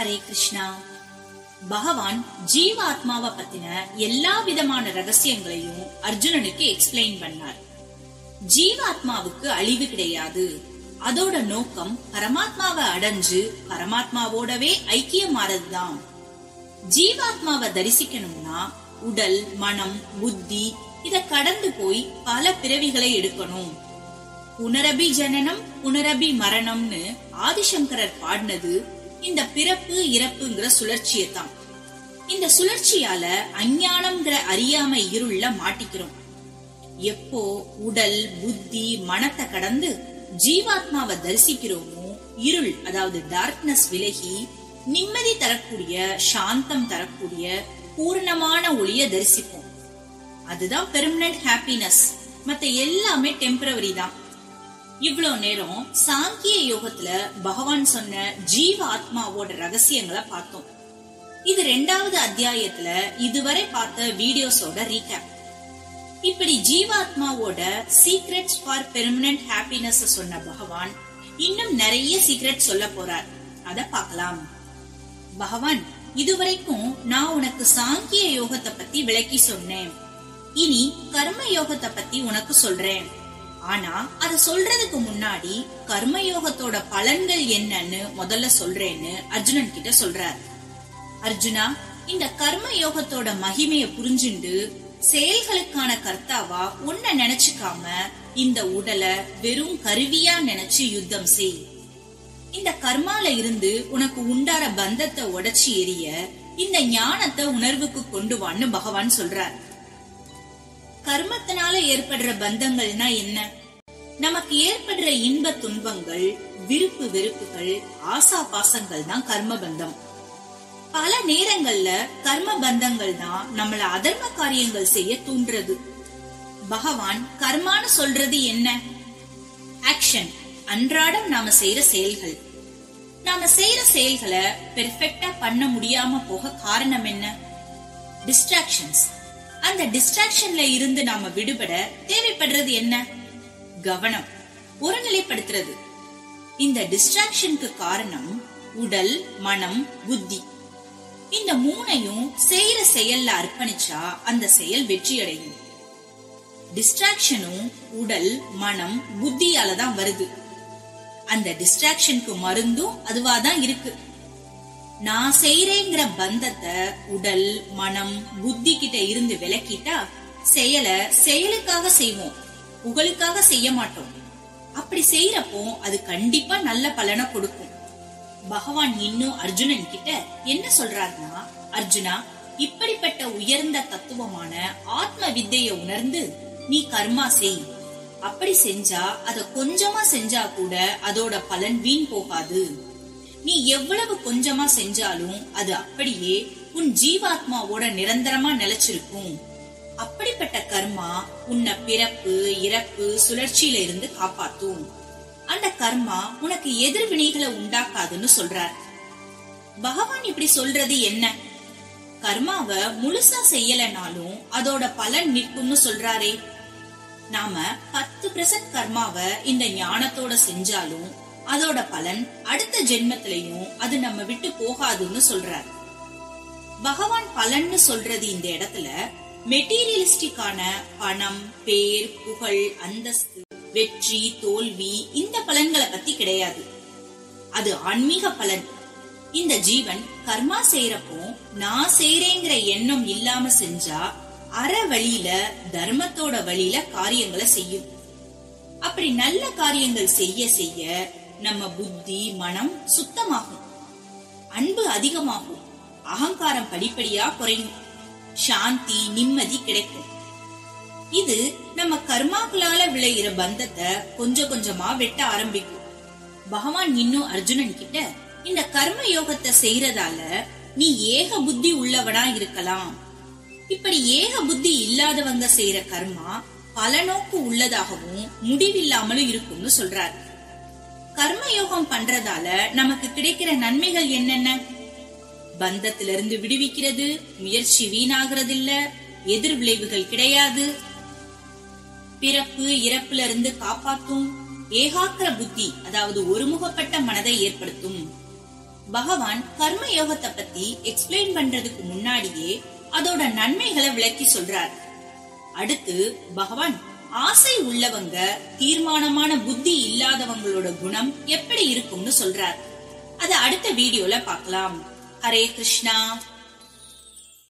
ஹரே கிருஷ்ணா பகவான் ஜீவாத்மாவை பத்தின எல்லா விதமான ரகசியங்களையும் அர்ஜுனனுக்கு எக்ஸ்பிளைன் பண்ணார் ஜீவாத்மாவுக்கு அழிவு கிடையாது அதோட நோக்கம் பரமாத்மாவை அடைஞ்சு பரமாத்மாவோடவே ஐக்கியமாறதுதான் ஜீவாத்மாவை தரிசிக்கணும்னா உடல் மனம் புத்தி இத கடந்து போய் பல பிறவிகளை எடுக்கணும் புனரபி ஜனனம் புனரபி மரணம்னு ஆதிசங்கரர் பாடினது இந்த பிறப்பு இறப்புங்கிற சுழற்சியை தான் இந்த சுழற்சியால அஞ்ஞானம்ங்கிற அறியாமை இருள்ல மாட்டிக்கிறோம் எப்போ உடல் புத்தி மனத்தை கடந்து ஜீவாத்மாவை தரிசிக்கிறோமோ இருள் அதாவது டார்க்னஸ் விலகி நிம்மதி தரக்கூடிய சாந்தம் தரக்கூடிய பூர்ணமான ஒளிய தரிசிப்போம் அதுதான் பெர்மனன்ட் ஹாப்பினஸ் மத்த எல்லாமே டெம்பரவரி தான் இவ்ளோ நேரம் சாங்கிய யோகத்துல பகவான் சொன்ன ஜீவ ஆத்மாவோட ரகசியங்களை பார்த்தோம் இது ரெண்டாவது அத்தியாயத்துல இதுவரை பார்த்த வீடியோஸோட ரீகேப் இப்படி ஜீவாத்மாவோட சீக்ரெட்ஸ் ஃபார் பெர்மனன்ட் ஹாப்பினஸ் சொன்ன பகவான் இன்னும் நிறைய சீக்ரெட் சொல்ல போறார் அத பார்க்கலாம் பகவான் இதுவரைக்கும் நான் உனக்கு சாங்கிய யோகத்தை பத்தி விளக்கி சொன்னேன் இனி கர்ம யோகத்தை பத்தி உனக்கு சொல்றேன் ஆனா அத சொல்றதுக்கு முன்னாடி கர்ம யோகத்தோட பலன்கள் என்னன்னு முதல்ல சொல்றேன்னு அர்ஜுனன் கிட்ட சொல்றார் அர்ஜுனா இந்த கர்ம யோகத்தோட மகிமைய புரிஞ்சுண்டு செயல்களுக்கான கர்த்தாவா உன்னை நினைச்சுக்காம இந்த உடலை வெறும் கருவியா நினைச்சு யுத்தம் செய் இந்த கர்மால இருந்து உனக்கு உண்டார பந்தத்தை உடைச்சி எரிய இந்த ஞானத்தை உணர்வுக்கு கொண்டு வான்னு பகவான் சொல்றார் கர்மத்தினால ஏற்படுற பந்தங்கள்னா என்ன நமக்கு ஏற்படுற இன்ப துன்பங்கள் விருப்பு வெறுப்புகள் ஆசா பாசங்கள் தான் கர்ம பந்தம் பல நேரங்கள்ல கர்ம பந்தங்கள் தான் நம்மள அதர்ம காரியங்கள் செய்ய தூண்டுறது பகவான் கர்மான்னு சொல்றது என்ன ஆக்ஷன் அன்றாடம் நாம செய்யற செயல்கள் நாம செய்யற செயல்களை பெர்ஃபெக்டா பண்ண முடியாம போக காரணம் என்ன டிஸ்ட்ராக்ஷன்ஸ் அந்த டிஸ்ட்ராக்ஷன்ல இருந்து நாம விடுபட தேவைப்படுறது என்ன கவனம் ஒருநிலைப்படுத்துறது இந்த டிஸ்ட்ராக்ஷனுக்கு காரணம் உடல் மனம் புத்தி இந்த மூணையும் செய்யற செயல்ல அர்ப்பணிச்சா அந்த செயல் வெற்றி அடையும் டிஸ்ட்ராக்ஷனும் உடல் மனம் புத்தியால தான் வருது அந்த டிஸ்ட்ராக்ஷனுக்கு மருந்தும் அதுவாதான் இருக்கு நான் செய்யறேங்கிற பந்தத்தை உடல் மனம் புத்தி கிட்ட இருந்து விலக்கிட்டா செயலை செயலுக்காக செய்வோம் புகழுக்காக செய்ய மாட்டோம் அப்படி செய்யறப்போ அது கண்டிப்பா நல்ல பலனை கொடுக்கும் பகவான் இன்னும் அர்ஜுனன் கிட்ட என்ன சொல்றாருன்னா அர்ஜுனா இப்படிப்பட்ட உயர்ந்த தத்துவமான ஆத்ம வித்தைய உணர்ந்து நீ கர்மா செய் அப்படி செஞ்சா அத கொஞ்சமா செஞ்சா கூட அதோட பலன் வீண் போகாது நீ எவ்வளவு கொஞ்சமா செஞ்சாலும் அது அப்படியே உன் ஜீவாத்மாவோட நிரந்தரமா நிலைச்சிருக்கும் அப்படிப்பட்ட கர்மா உன்னை பிறப்பு இறப்பு சுழற்சியில இருந்து காப்பாத்தும் அந்த கர்மா உனக்கு எதிர்வினைகளை உண்டாக்காதுன்னு சொல்றார் பகவான் இப்படி சொல்றது என்ன கர்மாவ முழுசா செய்யலனாலும் அதோட பலன் நிற்கும்னு சொல்றாரே நாம பத்து பெர்சன்ட் கர்மாவ இந்த ஞானத்தோட செஞ்சாலும் அதோட பலன் அடுத்த ஜென்மத்திலையும் அது நம்ம விட்டு போகாதுன்னு சொல்றார் பகவான் பலன்னு சொல்றது இந்த இடத்துல மெட்டீரியலிஸ்டிக்கான பணம் பேர் புகழ் அந்தஸ்து வெற்றி தோல்வி இந்த பலன்களை பத்தி கிடையாது அது ஆன்மீக பலன் இந்த ஜீவன் கர்மா செய்யறப்போ நான் செய்யறேங்கிற எண்ணம் இல்லாம செஞ்சா அற வழியில தர்மத்தோட வழியில காரியங்களை செய்யும் அப்படி நல்ல காரியங்கள் செய்ய செய்ய நம்ம புத்தி மனம் சுத்தமாகும் அன்பு அதிகமாகும் அகங்காரம் படிப்படியா குறையும் சாந்தி நிம்மதி கிடைக்கும் இது நம்ம கர்மாக்களால விளைகிற பந்தத்தை கொஞ்சம் கொஞ்சமா வெட்ட ஆரம்பிக்கும் பகவான் இன்னும் அர்ஜுனன் கிட்ட இந்த கர்ம யோகத்தை செய்யறதால நீ ஏக புத்தி உள்ளவனா இருக்கலாம் இப்படி ஏக புத்தி இல்லாதவங்க செய்யற கர்மா பல நோக்கு உள்ளதாகவும் முடிவில்லாமலும் இருக்கும்னு சொல்றார் கர்ம யோகம் பண்றதால நமக்கு கிடைக்கிற நன்மைகள் என்னென்ன பந்தத்திலிருந்து விடுவிக்கிறது முயற்சி வீணாகிறது இல்ல எதிர் விளைவுகள் கிடையாது பிறப்பு இறப்புல இருந்து காப்பாத்தும் ஏகாக்கிர புத்தி அதாவது ஒருமுகப்பட்ட மனதை ஏற்படுத்தும் பகவான் கர்ம யோகத்தை பத்தி எக்ஸ்பிளைன் பண்றதுக்கு முன்னாடியே அதோட நன்மைகளை விளக்கி சொல்றார் அடுத்து பகவான் ஆசை உள்ளவங்க தீர்மானமான புத்தி இல்லாதவங்களோட குணம் எப்படி இருக்கும்னு சொல்றார் அத அடுத்த வீடியோல பார்க்கலாம் ஹரே கிருஷ்ணா